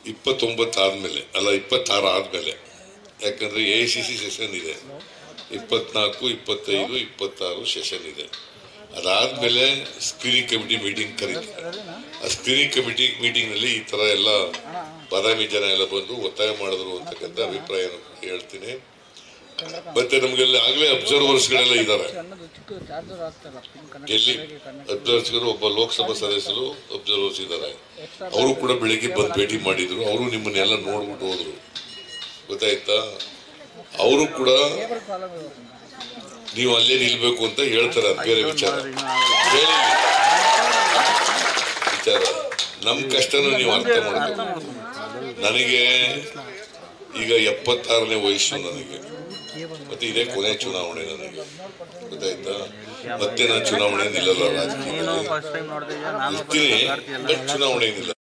ಇಪ್ಪತ್ತೊಂಬತ್ತು ಆದ್ಮೇಲೆ ಅಲ್ಲ ಇಪ್ಪತ್ತಾರು ಆದ್ಮೇಲೆ ಯಾಕಂದ್ರೆ ಎ ಸಿ ಸಿ ಸೆಷನ್ ಇದೆ ಇಪ್ಪತ್ನಾಲ್ಕು ಇಪ್ಪತ್ತೈದು ಇಪ್ಪತ್ತಾರು ಸೆಷನ್ ಇದೆ ಅದಾದ್ಮೇಲೆ ಸ್ಕ್ರೀನಿಂಗ್ ಕಮಿಟಿ ಮೀಟಿಂಗ್ ಕರೀತಾರೆ ಆ ಸ್ಕ್ರೀನಿಂಗ್ ಕಮಿಟಿ ಮೀಟಿಂಗ್ ನಲ್ಲಿ ಈ ತರ ಎಲ್ಲ ಬಾದಾಮಿ ಜನ ಎಲ್ಲ ಬಂದು ಒತ್ತಾಯ ಮಾಡಿದ್ರು ಅಂತಕ್ಕಂಥ ಅಭಿಪ್ರಾಯ ಹೇಳ್ತೀನಿ ಮತ್ತೆ ನಮ್ಗೆಲ್ಲ ಆಗ್ಲೇ ಅಬ್ಸರ್ವರ್ಸ್ ಗಳೆಲ್ಲ ಇದ್ದಾರೆ ಎಲ್ಲಿ ಅಬ್ಸರ್ವರ್ಸ್ ಒಬ್ಬ ಲೋಕಸಭಾ ಸದಸ್ಯರು ಅಬ್ಸರ್ವರ್ಸ್ ಇದ್ದಾರೆ ಅವರು ಕೂಡ ಬೆಳಿಗ್ಗೆ ಬಂದು ಭೇಟಿ ಮಾಡಿದ್ರು ಅವರು ನಿಮ್ಮನ್ನೆಲ್ಲ ನೋಡ್ಬಿಟ್ಟು ಹೋದ್ರು ಗೊತ್ತಾಯ್ತಾ ಅವರು ಕೂಡ ನೀವು ಅಲ್ಲೇ ನಿಲ್ಬೇಕು ಅಂತ ಹೇಳ್ತಾರೆ ಅದು ಬೇರೆ ವಿಚಾರ ಬೇರೆ ವಿಚಾರ ನಮ್ ಕಷ್ಟನೂ ನೀವು ಅರ್ಥ ಮಾಡಬೇಕು ನನಗೆ ಈಗ ಎಪ್ಪತ್ತಾರನೇ ವಯಸ್ಸು ನನಗೆ ಮತ್ತೆ ಇದೇ ಕೊನೆ ಚುನಾವಣೆ ನನಗೆ ಗೊತ್ತಾಯ್ತಾ ಮತ್ತೆ ನಾನು ಚುನಾವಣೆ ನಿಲ್ಲಲ್ಲ ರಾಜಕೀಯದಲ್ಲಿ ಫಸ್ಟ್ ಟೈಮ್ ನೋಡ್ತಿದ್ಯಾ ನಾನು ಇರ್ತೀನಿ ಬಟ್ ಚುನಾವಣೆ ನಿಲ್ಲ